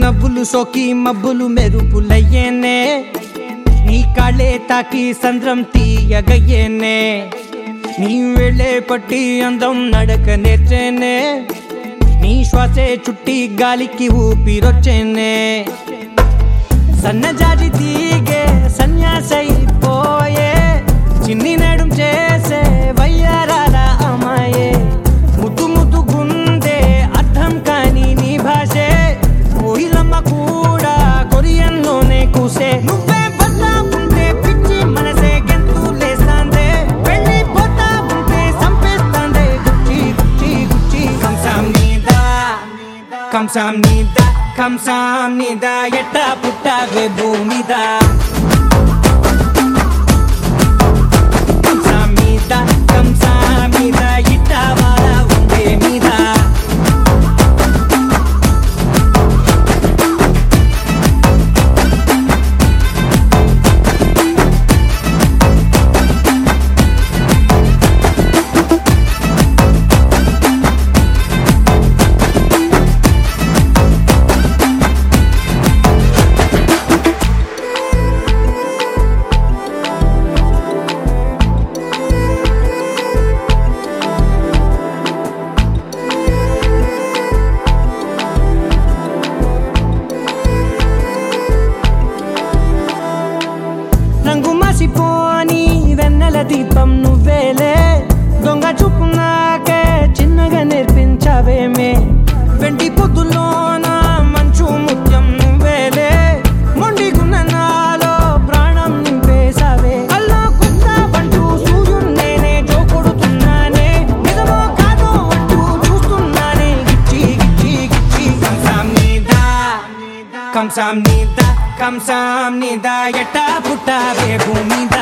నవ్వులు సోకి మబ్బులు మెరుపులయ్యేనే నీ కాళ్ళే తాకి సంద్రం తీయగయ్యేనే నీ వెళ్ళే పట్టి అందం నడక నేర్చేనే నీ శ్వాసే చుట్టి గాలికి ఊపిరొచ్చేనే సన్నజాజి తీగే సన్యాసైపోయే చిన్ని నడుం చేసే వయ్యారాల అమ్మాయే ముద్దు ముద్దు గుందే అర్థం కాని నీ భాషే కోయిలమ్మ కూడా కొరియన్లోనే కూసే నువ్వే పోతా ఉంటే పిచ్చి మనసే గెంతు లేస్తాందే వెళ్ళిపోతా ఉంటే సంపేస్తాందే గుచ్చి గుచ్చి గుచ్చి కంసాం నీదా కంసాం నీదా కంసాం నీదా ఎట్ట పుట్టావే భూమిద కంసాం మీద కంసాం మీద ఇట్ట వారా ఉండే మీద రంగు మసిపోని వెన్నెల దీపం నువ్వేలే దొంగ చూపు నాకే చిన్నగా నేర్పించవేమే వెండి పొద్దులోన మంచు ముత్యం నువ్వేలే మొండిగున్న నాలో ప్రాణం నింపేశావే అల్లా కొత్త పంటూ సూర్యున్నేనే జోకొడుతున్నానే నిజమో కాదో అంటూ చూస్తున్నానే గిచ్చి గిచ్చి గిచ్చి కంసాం నీదా కంసాం నీదా కంసాం నీదా ఎట్టా పుట్టావే భూమిద